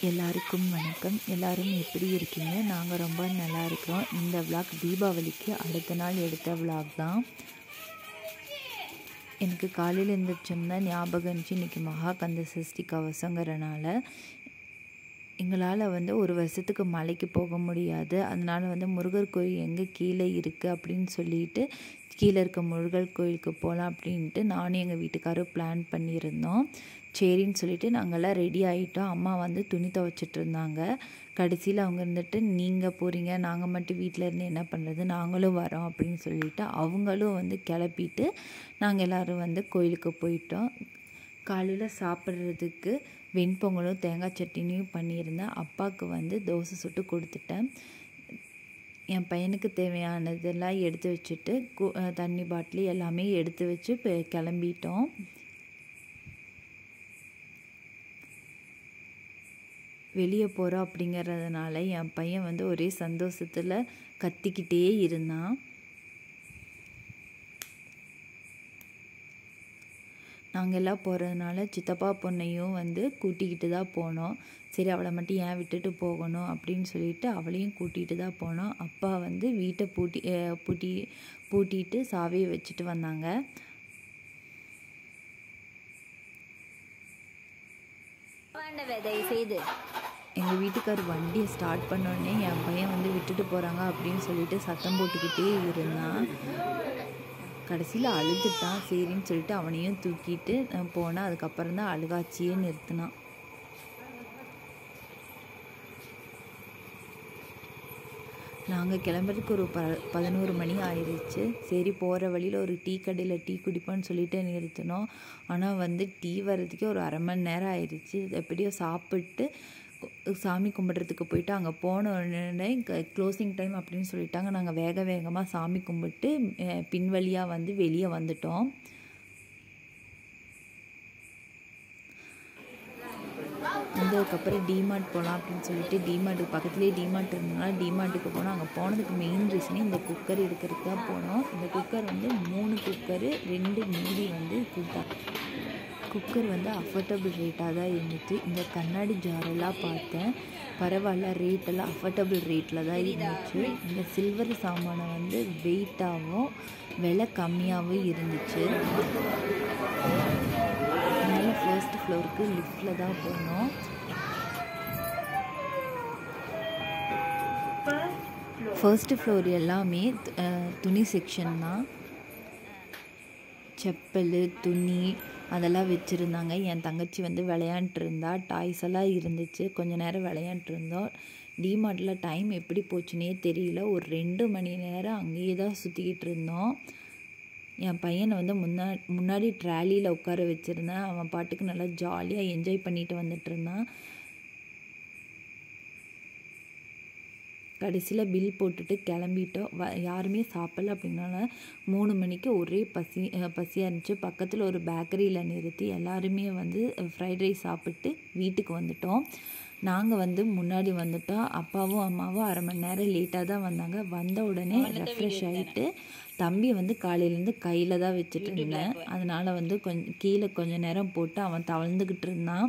எல்லாருக்கும் வணக்கம் எல்லாரும் எப்படி இருக்கீங்க நாங்கள் ரொம்ப நல்லா இருக்கிறோம் இந்த விளாக் தீபாவளிக்கு அடுத்த நாள் எடுத்த விளாக் தான் எனக்கு காலையில் எழுந்திரிச்சோம்னா ஞாபகம் இருந்துச்சு இன்றைக்கி மகாகந்த சஷ்டி கவசங்கிறனால எங்களால் வந்து ஒரு வருஷத்துக்கு மலைக்கு போக முடியாது அதனால் வந்து முருகர் கோயில் எங்கே கீழே இருக்குது அப்படின்னு சொல்லிட்டு கீழே இருக்க முருகர் கோயிலுக்கு போகலாம் அப்படின்ட்டு நானும் எங்கள் வீட்டுக்காரரும் பிளான் பண்ணியிருந்தோம் சரின்னு சொல்லிட்டு நாங்கள்லாம் ரெடி ஆகிட்டோம் அம்மா வந்து துணி துவைச்சிட்டு இருந்தாங்க கடைசியில் அவங்க இருந்துட்டு நீங்கள் போகிறீங்க நாங்கள் மட்டும் வீட்டில் இருந்து என்ன பண்ணுறது நாங்களும் வரோம் அப்படின்னு சொல்லிட்டு அவங்களும் வந்து கிளப்பிட்டு நாங்கள் எல்லோரும் வந்து கோயிலுக்கு போயிட்டோம் காலையில் சாப்பிட்றதுக்கு வெண்பொங்கலும் தேங்காய் சட்னியும் பண்ணியிருந்தேன் அப்பாவுக்கு வந்து தோசை சுட்டு கொடுத்துட்டேன் என் பையனுக்கு தேவையானதெல்லாம் எடுத்து வச்சுட்டு கு தண்ணி பாட்டில் எல்லாமே எடுத்து வச்சு இப்போ கிளம்பிட்டோம் வெளியே போகிறோம் அப்படிங்கிறதுனால என் பையன் வந்து ஒரே சந்தோஷத்தில் கத்திக்கிட்டே இருந்தான் நாங்கள் எல்லாம் போகிறதுனால சித்தப்பா பொண்ணையும் வந்து கூட்டிக்கிட்டு தான் போனோம் சரி அவளை மட்டும் ஏன் விட்டுட்டு போகணும் அப்படின்னு சொல்லிட்டு அவளையும் கூட்டிகிட்டு தான் போனோம் அப்பா வந்து வீட்டை பூட்டி பூட்டி பூட்டிட்டு சாவியை வச்சுட்டு வந்தாங்க செய்து எங்கள் வீட்டுக்கார் வண்டியை ஸ்டார்ட் பண்ணோடனே என் பையன் வந்து விட்டுட்டு போகிறாங்க அப்படின்னு சொல்லிட்டு சத்தம் போட்டுக்கிட்டே இருந்தான் கடைசியில் அழுதுட்டான் சரின்னு சொல்லிட்டு அவனையும் தூக்கிட்டு போனேன் அதுக்கப்புறம் தான் அழுகாச்சியே நிறுத்தினான் நாங்கள் கிளம்புறதுக்கு ஒரு ப பதினோரு மணி ஆயிடுச்சு சரி போகிற வழியில் ஒரு டீ கடையில் டீ குடிப்போன்னு சொல்லிட்டு நிறுத்தினோம் ஆனால் வந்து டீ வர்றதுக்கே ஒரு அரை மணி நேரம் ஆயிடுச்சு எப்படியோ சாப்பிட்டு சாமி கும்பிட்றதுக்கு போயிட்டு அங்கே போன உடனே க்ளோசிங் டைம் அப்படின்னு சொல்லிட்டாங்க நாங்கள் வேக வேகமாக சாமி கும்பிட்டு பின்வழியாக வந்து வெளியே வந்துட்டோம் வந்ததுக்கப்புறம் டிமார்ட் போகலாம் அப்படின்னு சொல்லிட்டு டிமார்ட்டுக்கு பக்கத்துலேயே டிமார்ட் இருந்ததுனால டிமார்ட்டுக்கு போனோம் அங்கே போனதுக்கு மெயின் ரீசனே இந்த குக்கர் எடுக்கிறதுக்கு தான் போனோம் இந்த குக்கர் வந்து மூணு குக்கரு ரெண்டு மூடி வந்து கொடுத்தாங்க குக்கர் வந்து அஃபோர்டபுள் ரேட்டாக தான் இருந்துச்சு இந்த கண்ணாடி ஜாரெல்லாம் பார்த்தேன் பரவாயில்ல ரேட்டெல்லாம் அஃபோர்டபுள் ரேட்டில் தான் இருந்துச்சு இந்த சில்வர் சாமானை வந்து வெயிட்டாகவும் விலை கம்மியாகவும் இருந்துச்சு அதனால் ஃபர்ஸ்ட் ஃப்ளோருக்கு லிஃப்டில் தான் போனோம் ஃபர்ஸ்ட் ஃப்ளோர் எல்லாமே துணி செக்ஷன் தான் செப்பல் துணி அதெல்லாம் வச்சுருந்தாங்க என் தங்கச்சி வந்து விளையாண்டுருந்தா டாய்ஸ் எல்லாம் இருந்துச்சு கொஞ்ச நேரம் விளையாண்டுருந்தோம் டிமார்ட்டில் டைம் எப்படி போச்சுன்னே தெரியல ஒரு ரெண்டு மணி நேரம் அங்கேயே தான் சுற்றிக்கிட்டு இருந்தோம் என் பையனை வந்து முன்னா முன்னாடி ட்ராலியில் உட்கார வச்சுருந்தேன் அவன் பாட்டுக்கு நல்லா ஜாலியாக என்ஜாய் பண்ணிட்டு வந்துட்டு இருந்தான் கடைசியில் பில் போட்டுட்டு கிளம்பிட்டோம் வ யாருமே சாப்பிடல அப்படின்னால மூணு மணிக்கு ஒரே பசி பசியாக இருந்துச்சு பக்கத்தில் ஒரு பேக்கரியில் நிறுத்தி எல்லாருமே வந்து ஃப்ரைட் ரைஸ் சாப்பிட்டு வீட்டுக்கு வந்துட்டோம் நாங்கள் வந்து முன்னாடி வந்துட்டோம் அப்பாவும் அம்மாவும் அரை மணி நேரம் லேட்டாக தான் வந்தாங்க வந்த உடனே ரெஃப்ரெஷ் ஆகிட்டு தம்பி வந்து காலையிலேருந்து கையில் தான் வச்சுட்டு இருந்தேன் அதனால் வந்து கொஞ்சம் கீழே கொஞ்சம் நேரம் போட்டு அவன் தவழ்ந்துக்கிட்டு இருந்தான்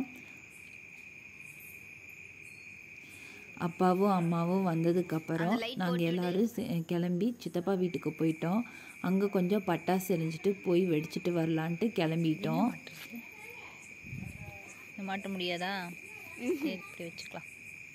அப்பாவும் அம்மாவும் வந்ததுக்கப்புறம் நாங்கள் எல்லோரும் கிளம்பி சித்தப்பா வீட்டுக்கு போயிட்டோம் அங்கே கொஞ்சம் பட்டாசு எரிஞ்சிட்டு போய் வெடிச்சிட்டு வரலான்ட்டு கிளம்பிட்டோம் மாட்ட முடியாதா சரி இப்படி வச்சுக்கலாம்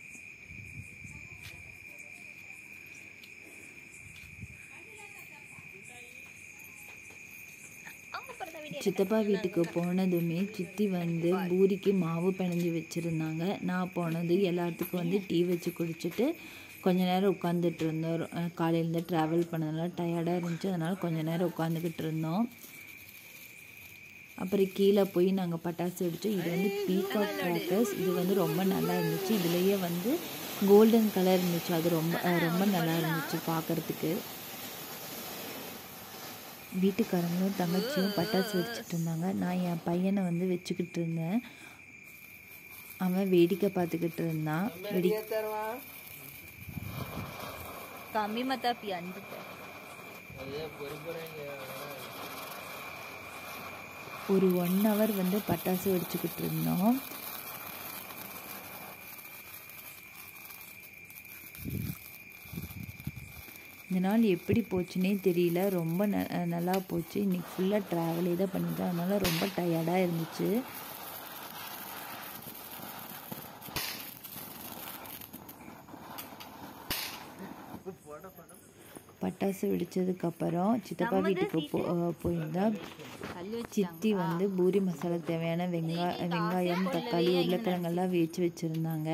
சித்தப்பா வீட்டுக்கு போனதுமே சித்தி வந்து பூரிக்கு மாவு பிணைஞ்சி வச்சுருந்தாங்க நான் போனது எல்லாத்துக்கும் வந்து டீ வச்சு குடிச்சிட்டு கொஞ்ச நேரம் உட்காந்துட்டு இருந்தோம் காலையிலேருந்து ட்ராவல் பண்ணதுனால டயர்டாக இருந்துச்சு அதனால் கொஞ்ச நேரம் உட்காந்துக்கிட்டு இருந்தோம் அப்புறம் கீழே போய் நாங்கள் பட்டாசு வெடித்தோம் இது வந்து பீகாக் கிராக்கர்ஸ் இது வந்து ரொம்ப நல்லா இருந்துச்சு இதுலேயே வந்து கோல்டன் கலர் இருந்துச்சு அது ரொம்ப ரொம்ப நல்லா இருந்துச்சு பார்க்குறதுக்கு வீட்டுக்காரங்களும் தங்கச்சியும் பட்டாசு வச்சுட்டு இருந்தாங்க நான் என் பையனை வந்து வச்சுக்கிட்டு இருந்தேன் அவன் வேடிக்கை பார்த்துக்கிட்டு இருந்தான் வெடி கம்மி மத்தா பி அஞ்சு ஒரு ஒன் ஹவர் வந்து பட்டாசு வெடிச்சுக்கிட்டு இருந்தோம் இந்த நாள் எப்படி போச்சுன்னே தெரியல ரொம்ப ந நல்லா போச்சு இன்றைக்கி ஃபுல்லாக ட்ராவலே தான் பண்ணிட்டோம் அதனால் ரொம்ப டயர்டாக இருந்துச்சு பட்டாசு வெடித்ததுக்கப்புறம் சித்தப்பா வீட்டுக்கு போ போயிருந்தா கல் வச்சு சித்தி வந்து பூரி மசாலா தேவையான வெங்காய வெங்காயம் தக்காளி உருளைக்கிழங்கெல்லாம் வேச்சு வச்சுருந்தாங்க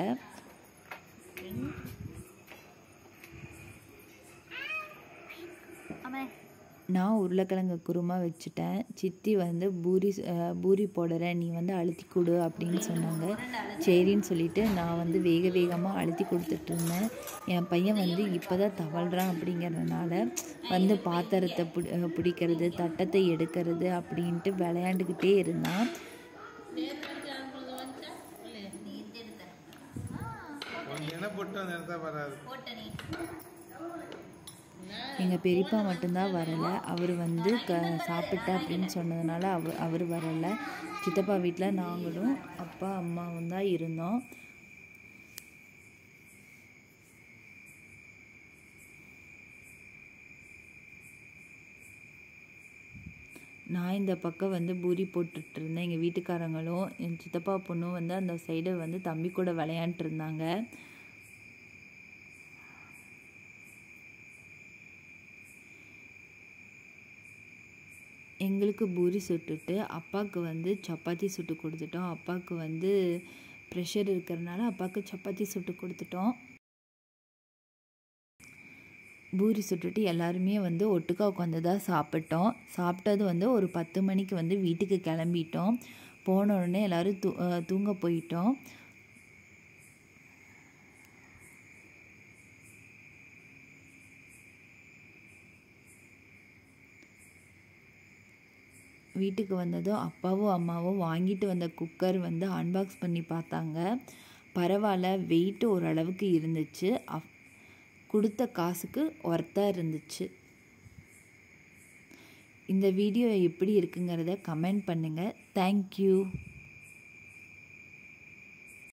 ஆமே நான் உருளைக்கிழங்கு குருமா வச்சுட்டேன் சித்தி வந்து பூரி அஹ், பூரி போடுறேன் நீ வந்து அழுத்தி கொடு அப்படின்னு சொன்னாங்க சரின்னு சொல்லிட்டு நான் வந்து வேக வேகமாக அழுத்தி கொடுத்துட்டு இருந்தேன் என் பையன் வந்து இப்போ தான் தவழ்கிறான் அப்படிங்கிறதுனால வந்து பாத்திரத்தை பிடி அஹ், பிடிக்கிறது தட்டத்தை எடுக்கிறது அப்படின்ட்டு விளையாண்டுக்கிட்டே இருந்தான் என்ன போட்டு அந்த இடத்த வராது எங்கள் பெரியப்பா மட்டும்தான் வரலை அவர் வந்து க சாப்பிட்டேன் அப்படின்னு சொன்னதுனால அவர் அவர் வரலை சித்தப்பா வீட்டில் நாங்களும் அப்பா அம்மாவும் தான் இருந்தோம் நான் இந்த பக்கம் வந்து பூரி போட்டுட்டு இருந்தேன் எங்கள் வீட்டுக்காரங்களும் என் சித்தப்பா பொண்ணும் வந்து அந்த சைடு வந்து தம்பி கூட விளையாண்டுட்டு இருந்தாங்க எங்களுக்கு பூரி சுட்டுட்டு அப்பாவுக்கு வந்து சப்பாத்தி சுட்டு கொடுத்துட்டோம் அப்பாவுக்கு வந்து ப்ரெஷர் இருக்கிறனால அப்பாவுக்கு சப்பாத்தி சுட்டு கொடுத்துட்டோம் பூரி சுட்டுட்டு எல்லாருமே வந்து ஒட்டுக்கா உட்காந்து தான் சாப்பிட்டோம் சாப்பிட்டது வந்து ஒரு பத்து மணிக்கு வந்து வீட்டுக்கு கிளம்பிட்டோம் போன உடனே எல்லோரும் தூ அஹ் தூங்க போயிட்டோம் வீட்டுக்கு வந்ததும் அப்பாவும் அம்மாவும் வாங்கிட்டு வந்த குக்கர் வந்து அன்பாக்ஸ் பண்ணி பார்த்தாங்க பரவாயில்ல வெயிட் ஓரளவுக்கு இருந்துச்சு அப் கொடுத்த காசுக்கு ஒர்த்தாக இருந்துச்சு இந்த வீடியோ எப்படி இருக்குங்கிறத கமெண்ட் பண்ணுங்கள் தேங்க்யூ